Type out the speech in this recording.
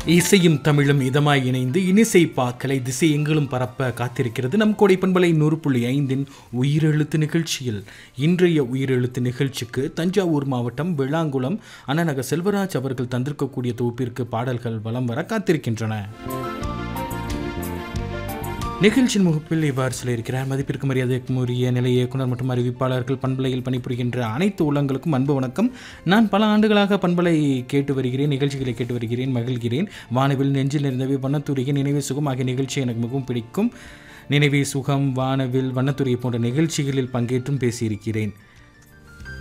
இசையும் தமிழும் இதமாய் இணைந்து இனிசை பாக்கலை திசை எங்களும் பரப்ப காத்திருக்கிறது நம் கோடை பண்பலை நூறு புள்ளி ஐந்தின் உயிரெழுத்து நிகழ்ச்சியில் இன்றைய உயிரெழுத்து நிகழ்ச்சிக்கு தஞ்சாவூர் மாவட்டம் விளாங்குளம் அண்ணநக செல்வராஜ் அவர்கள் தந்திருக்கக்கூடிய தொகுப்பிற்கு பாடல்கள் வலம் வர காத்திருக்கின்றன நிகழ்ச்சியின் முகப்பில் இவ்வாறு சொல்லியிருக்கிறார் மதிப்பிற்கு மரியாதைக்கும் உரிய நிலை இயக்குனர் மற்றும் அறிவிப்பாளர்கள் பண்பலையில் பணிபுரிகின்ற அனைத்து உள்ளங்களுக்கும் அன்பு வணக்கம் நான் பல ஆண்டுகளாக பண்பலை கேட்டு வருகிறேன் நிகழ்ச்சிகளை கேட்டு வருகிறேன் மகிழ்கிறேன் வானவில் நெஞ்சில் இருந்தவை வண்ணத்துறையின் நினைவு சுகம் ஆகிய நிகழ்ச்சி எனக்கு மிகவும் பிடிக்கும் நினைவே சுகம் வானவில் வண்ணத்துறை போன்ற நிகழ்ச்சிகளில் பங்கேற்றும் பேசியிருக்கிறேன்